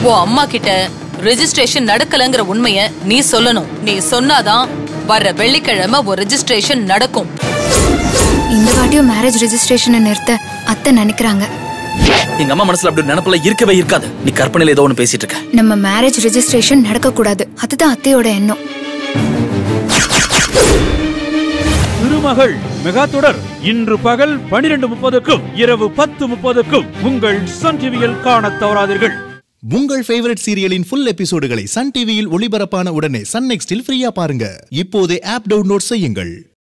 உன் அம்மா கிட்ட ரெஜிஸ்ட்ரேஷன் நடக்கலங்கிற உண்மைய நீ சொல்லணும் நீ சொன்னாதான் வர்ற வெள்ளிக்கிழமை ஒரு ரெஜிஸ்ட்ரேஷன் நடக்கும் இந்த வாட்டியும் மேரேஜ் ரெஜிஸ்ட்ரேஷனை நிறுத்த அத்தை நினைக்கிறாங்க எங்க அம்மா மனசுல அப்படி நினைப்புல இருக்கவே இருக்காது நீ கற்பனையில ஏதோ ஒண்ணு பேசிட்டு இருக்க நம்ம மேரேஜ் ரெஜிஸ்ட்ரேஷன் நடக்க கூடாது அதுதான் அத்தையோட எண்ணம் திருமகள் மெகா தொடர் இன்று பகல் பனிரெண்டு முப்பதுக்கும் இரவு பத்து முப்பதுக்கும் உங்கள் சன் டிவியில் காணத் தவறாதீர்கள் உங்கள் ஃபேவரட் சீரியலின் ஃபுல் எபிசோடுகளை சன் டிவியில் ஒளிபரப்பான உடனே சன் நெக்ஸ்டில் ஃப்ரீயா பாருங்க இப்போதே ஆப் டவுன்லோட் செய்யுங்கள்